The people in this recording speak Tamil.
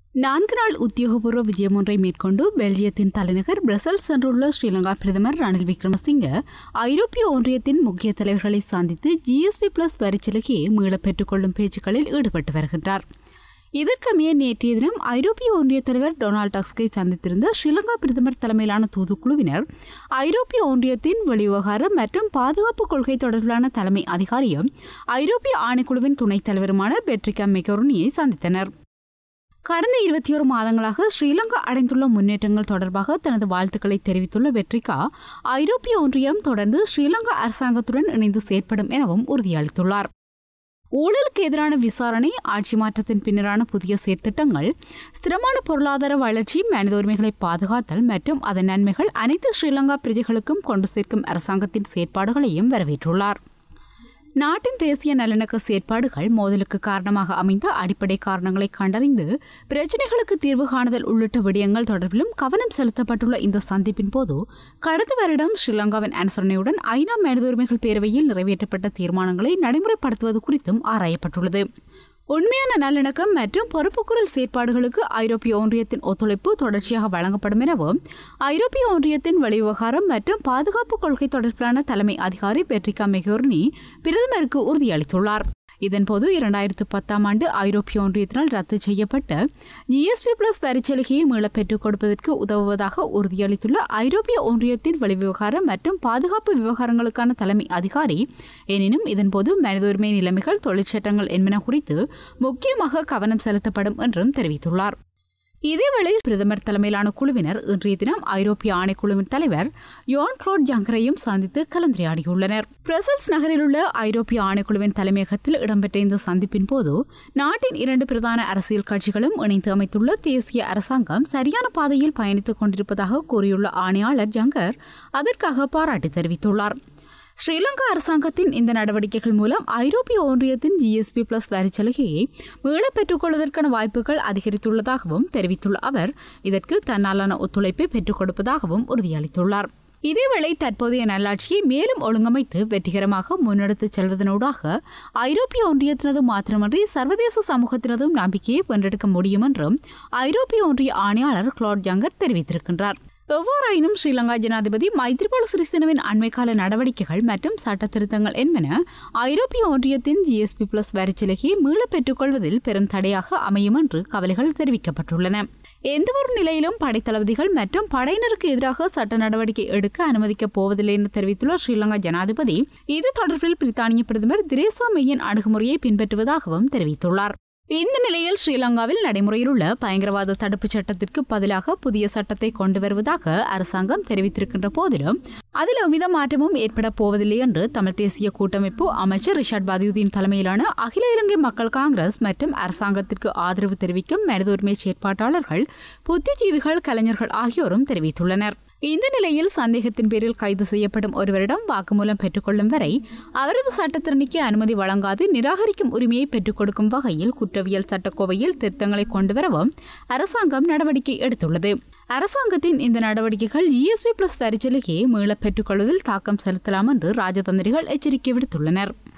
நான்கு நாள் உத்தியோகபூர்வ விஜயம் ஒன்றை மேற்கொண்டு பெல்ஜியத்தின் தலைநகர் பிரசல்ஸ் சென்றுள்ள ஸ்ரீலங்கா பிரதமர் ரணில் விக்ரமசிங்க ஐரோப்பிய ஒன்றியத்தின் முக்கிய தலைவர்களை சந்தித்து ஜிஎஸ்பி பிளஸ் வரிச்சலுகையை மீளப் பெற்றுக்கொள்ளும் பேச்சுக்களில் ஈடுபட்டு வருகின்றார் இதற்கமைய நேற்றைய தினம் ஐரோப்பிய ஒன்றிய தலைவர் டொனால்ட் டஸ்கை சந்தித்திருந்த ஸ்ரீலங்கா பிரதமர் தலைமையிலான தூதுக்குழுவினர் ஐரோப்பிய ஒன்றியத்தின் வெளிவிவகாரம் மற்றும் பாதுகாப்பு கொள்கை தொடர்பிலான தலைமை அதிகாரியும் ஐரோப்பிய ஆணைக்குழுவின் துணைத் தலைவருமான பெட்ரிகா மெகோருனியை சந்தித்தனர் கடந்த இருபத்தி ஒரு மாதங்களாக ஸ்ரீலங்கா அடைந்துள்ள முன்னேற்றங்கள் தொடர்பாக தனது வாழ்த்துக்களை தெரிவித்துள்ள வெற்றிகா ஐரோப்பிய ஒன்றியம் தொடர்ந்து ஸ்ரீலங்கா அரசாங்கத்துடன் இணைந்து செயற்படும் எனவும் உறுதியளித்துள்ளார் ஊழலுக்கு எதிரான விசாரணை ஆட்சி மாற்றத்தின் பின்னரான புதிய செயற்திட்டங்கள் ஸ்திரமான பொருளாதார வளர்ச்சி மனித உரிமைகளை பாதுகாத்தல் மற்றும் அதன் நன்மைகள் அனைத்து ஸ்ரீலங்கா பிரஜைகளுக்கும் கொண்டு சேர்க்கும் அரசாங்கத்தின் செயற்பாடுகளையும் வரவேற்றுள்ளார் நாட்டின் தேசிய நல்லிணக்க செயற்பாடுகள் மோதலுக்கு காரணமாக அமைந்த அடிப்படை காரணங்களை கண்டறிந்து பிரச்சினைகளுக்கு தீர்வு காணுதல் உள்ளிட்ட விடயங்கள் தொடர்பிலும் கவனம் செலுத்தப்பட்டுள்ள இந்த சந்திப்பின் போது கடந்த வருடம் ஸ்ரீலங்காவின் அனுசரணையுடன் ஐநா மனித உரிமைகள் பேரவையில் நிறைவேற்றப்பட்ட தீர்மானங்களை நடைமுறைப்படுத்துவது குறித்தும் ஆராயப்பட்டுள்ளது உண்மையான நல்லிணக்கம் மற்றும் பொறுப்புக்குரல் செயற்பாடுகளுக்கு ஐரோப்பிய ஒன்றியத்தின் ஒத்துழைப்பு தொடர்ச்சியாக வழங்கப்படும் எனவும் ஐரோப்பிய ஒன்றியத்தின் வெளிவிவகாரம் மற்றும் பாதுகாப்பு கொள்கை தொடர்பிலான தலைமை அதிகாரி பெட்ரிகா மெகோர்னி பிரதமருக்கு உறுதியளித்துள்ளார் இதன்போது இரண்டாயிரத்து பத்தாம் ஆண்டு ஐரோப்பிய ஒன்றியத்தினால் ரத்து செய்யப்பட்ட ஜிஎஸ்பி பிளஸ் வரிச்சலுகையை மீளப் பெற்றுக் கொடுப்பதற்கு உதவுவதாக உறுதியளித்துள்ள ஐரோப்பிய ஒன்றியத்தின் வெளிவிவகாரம் மற்றும் பாதுகாப்பு விவகாரங்களுக்கான தலைமை அதிகாரி எனினும் இதன்போது மனித உரிமை நிலைமைகள் தொழிற்சட்டங்கள் என்பன குறித்து முக்கியமாக கவனம் செலுத்தப்படும் என்றும் தெரிவித்துள்ளார் இதேவேளை பிரதமர் தலைமையிலான குழுவினர் இன்றைய தினம் ஐரோப்பிய ஆணைக்குழுவின் தலைவர் யோன் குளோட் ஜங்கரையும் சந்தித்து கலந்துரையாடியுள்ளனர் பிரசல்ஸ் நகரில் உள்ள ஐரோப்பிய ஆணைக்குழுவின் தலைமையகத்தில் இடம்பெற்ற இந்த சந்திப்பின் போது நாட்டின் இரண்டு பிரதான அரசியல் கட்சிகளும் இணைந்து அமைத்துள்ள தேசிய அரசாங்கம் சரியான பாதையில் பயணித்துக் கொண்டிருப்பதாக கூறியுள்ள ஆணையாளர் ஜங்கர் அதற்காக பாராட்டு தெரிவித்துள்ளார் ஸ்ரீலங்கா அரசாங்கத்தின் இந்த நடவடிக்கைகள் மூலம் ஐரோப்பிய ஒன்றியத்தின் ஜிஎஸ்பி பிளஸ் வரிச்சலுகையை மீளப் பெற்றுக்கொள்வதற்கான வாய்ப்புகள் அதிகரித்துள்ளதாகவும் தெரிவித்துள்ள அவர் இதற்கு தன்னாலான ஒத்துழைப்பை பெற்றுக் கொடுப்பதாகவும் உறுதியளித்துள்ளார் இதேவேளை தற்போதைய நல்லாட்சியை மேலும் ஒழுங்கமைத்து வெற்றிகரமாக முன்னெடுத்துச் செல்வதனூடாக ஐரோப்பிய ஒன்றியத்தினது மாத்திரமன்றி சர்வதேச சமூகத்தினதும் நம்பிக்கையை வென்றெடுக்க முடியும் என்றும் ஐரோப்பிய ஒன்றிய ஆணையாளர் கிளாட் ஜங்கர் தெரிவித்திருக்கின்றார் எவ்வாறாயினும் ஸ்ரீலங்கா ஜனாதிபதி மைத்ரிபால சிறிசேனவின் அண்மைக்கால நடவடிக்கைகள் மற்றும் சட்ட திருத்தங்கள் என்பன ஐரோப்பிய ஒன்றியத்தின் ஜிஎஸ்பி பிளஸ் வரிச்சலுகையை மீளப் பெற்றுக்கொள்வதில் பெரும் தடையாக அமையும் என்று கவலைகள் தெரிவிக்கப்பட்டுள்ளன எந்தவொரு நிலையிலும் படைத்தளபதிகள் மற்றும் படையினருக்கு எதிராக சட்ட நடவடிக்கை எடுக்க அனுமதிக்கப் போவதில்லை என்று தெரிவித்துள்ள ஸ்ரீலங்கா ஜனாதிபதி இது தொடர்பில் பிரித்தானிய பிரதமர் திரேசா மெய்யின் அணுகுமுறையை பின்பற்றுவதாகவும் தெரிவித்துள்ளார் இந்த நிலையில் ஸ்ரீலங்காவில் நடைமுறையில் உள்ள பயங்கரவாத தடுப்புச் சட்டத்திற்கு பதிலாக புதிய சட்டத்தை கொண்டு வருவதாக அரசாங்கம் தெரிவித்திருக்கின்ற போதிலும் அதில் எவ்வித மாற்றமும் ஏற்பட போவதில்லை என்று தமிழ் தேசிய கூட்டமைப்பு அமைச்சர் ரிஷாட் பதியுதீன் தலைமையிலான அகில இலங்கை மக்கள் காங்கிரஸ் மற்றும் அரசாங்கத்திற்கு ஆதரவு தெரிவிக்கும் மனித உரிமை செயற்பாட்டாளர்கள் புத்திஜீவிகள் கலைஞர்கள் ஆகியோரும் தெரிவித்துள்ளனர் இந்த நிலையில் சந்தேகத்தின் பேரில் கைது செய்யப்படும் ஒருவரிடம் வாக்குமூலம் பெற்றுக்கொள்ளும் வரை அவரது சட்டத்திறனிக்கு அனுமதி வழங்காது நிராகரிக்கும் உரிமையை பெற்றுக் கொடுக்கும் வகையில் குற்றவியல் சட்டக்கோவையில் திருத்தங்களை கொண்டுவரவும் அரசாங்கம் நடவடிக்கை எடுத்துள்ளது அரசாங்கத்தின் இந்த நடவடிக்கைகள் ஜிஎஸ்பி பிளஸ் வரிச்சலுகையை மீளப் பெற்றுக்கொள்வதில் தாக்கம் செலுத்தலாம் என்று ராஜதந்திரிகள் எச்சரிக்கை விடுத்துள்ளனர்